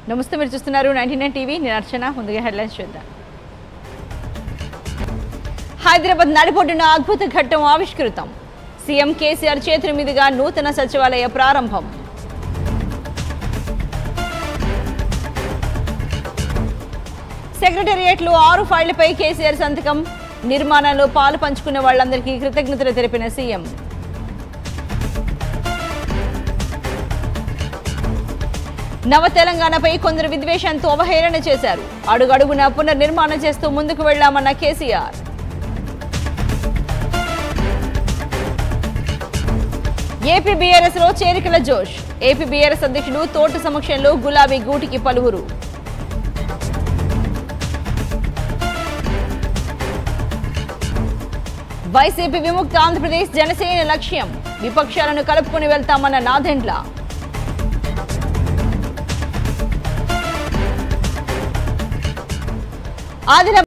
నమస్తే మీరు చూస్తున్నారు నైన్టీ నైన్ టీవీ నేను అర్చన ముందుగా హెడ్లైన్స్ చూద్దాం హైదరాబాద్ నడిబొడ్డున అద్భుత ఘట్టం ఆవిష్కృతం సీఎం కేసీఆర్ చేతుల మీదుగా నూతన సచివాలయ ప్రారంభం సెక్రటేరియట్లో ఆరు ఫైళ్లపై కేసీఆర్ సంతకం నిర్మాణంలో పాలు పంచుకున్న వాళ్ళందరికీ కృతజ్ఞతలు తెలిపిన సీఎం నవ తెలంగాణపై కొందరు విద్వేషంతో అవహేళన చేశారు అడుగడుగున పునర్నిర్మాణం చేస్తూ ముందుకు వెళ్లామన్న కేసీఆర్ ఏపీ బీఆర్ఎస్ లో చేరికల జోష్ ఏపీ బీఆర్ఎస్ అధ్యక్షుడు తోట సమక్షంలో గులాబీ గూటికి పలువురు వైసీపీ విముక్త ఆంధ్రప్రదేశ్ జనసేన లక్ష్యం విపక్షాలను కలుపుకుని వెళ్తామన్న నాదెండ్ల ఆదిలాబాద్